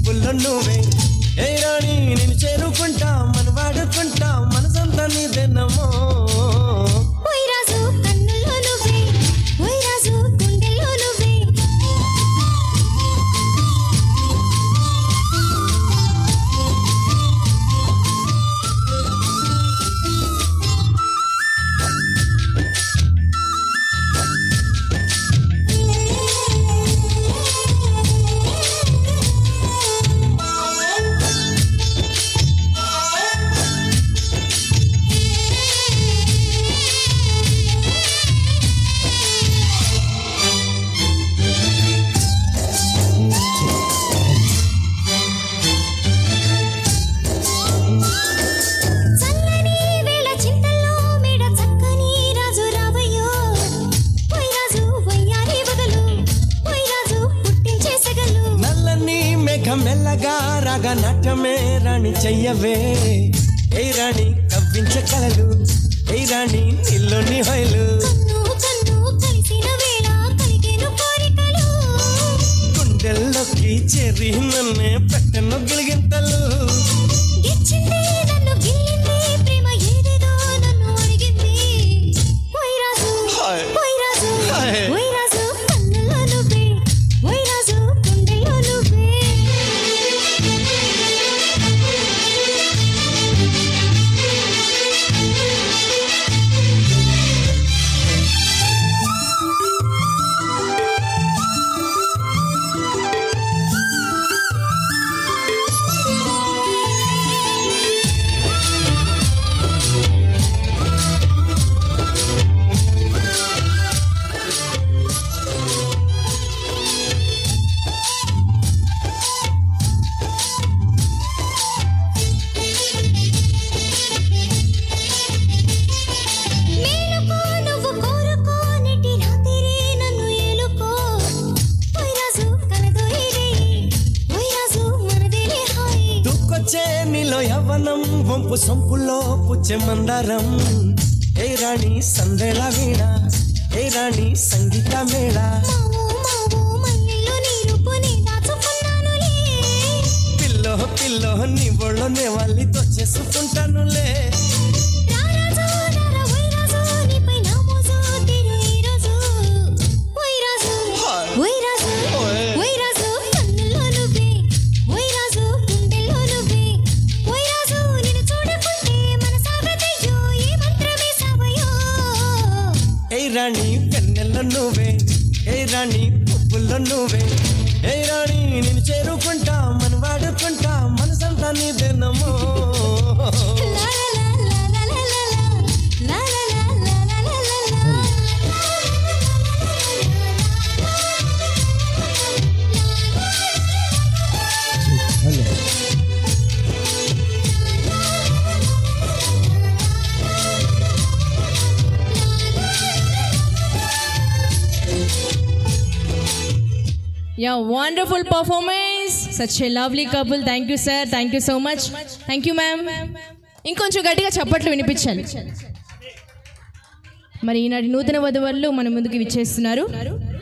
పువ్వుల్లో నువ్వే ఏ రాణి నేను చేరుకుంటా మన వాడుకుంటా మనసంతా నీదేనమ్మో ఓయ్ రాజు కన్నుల్లో నువ్వే ఓయ్ రాజు గుండెల్లో నువ్వే చల్లని వేళ చింతల్లో మేడ చక్కని రాజు రావయ్యో ఓయ్ రాజు వయ్యారి వగలు ఓయ్ రాజు పుట్టించే సెగలు నల్లని మేఘం మెల్లగా రాగా నాట్యమే రాణి చెయ్యవే ఏ రాణి కవ్వించే కలలు ఏ రాణి నీలోని హొయలు కన్ను కన్ను కలిసిన వేళ కలిగేను కోరికలు గుండెల్లోకి చేరి నన్నే పెట్టను గిలిగింతలు గిచ్చింది నన్ను గిల్లింది ప్రేమ ఏదేదో నన్ను అడిగింది ఓయ్ రాజు హాయ్. ఓయ్ రాజు హాయ్. ఓయ్ రాజు కన్నుల్లో నువ్వే ఓయ్ రాజు గుండెల్లో నువ్వే మేలుకో నువ్వు కోరుకో నెటి రాత్రి నన్ను ఏలుకో ఓయ్ రాజు కలదోయిరే ఓయ్ రాజు మనదేలే హాయ్ దూకొచ్చే నీలో యవ్వనం వంపు సొంపులో పుచ్చే మందారం ఏ రాణి సందేళ వీణ ఏ రాణి సంగీత మేళ మావో మావో మల్లెల్లో నీ రూపుని దాచుకున్నానులే పిల్లో పిల్లో నీ ఒళ్ళోనే వాళ్ళితో చేసుకుంటానులే రారాజు రారా ఓయ్ రాజు నీపై నా మోజు తీరు ఈ రోజు ఓయ్ రాజు హాయ్. ఓయ్ రాజు ఓయ్. ఓయ్ రాజు కన్నుల్లో నువ్వే ఓయ్ రాజు గుండెల్లో నువ్వే ఓయ్ రాజు నిన్ను చూడకుంటే మనసాగదయ్యో ఏ మంత్రమే సావయో ఏ రాణి వెన్నెల నువ్వే ఏ రాణి పువ్వుల్లో నువ్వే ఏ రాణి నేను చేరుకుంటా మన వాడుకుంటా మనసంతా నీదేనమ్మో లా లా లా లా లా లా లా లా లా లా లా లా Yeah, wonderful performance. Such a lovely couple. Thank you, sir. Thank you so much. Thank you, ma'am. ఇంకొంచెం గట్టిగా చప్పట్లు వినిపించాలి మరి ఈనాటి నూతన వధువులు మన ముందుకు విచ్చేస్తున్నారు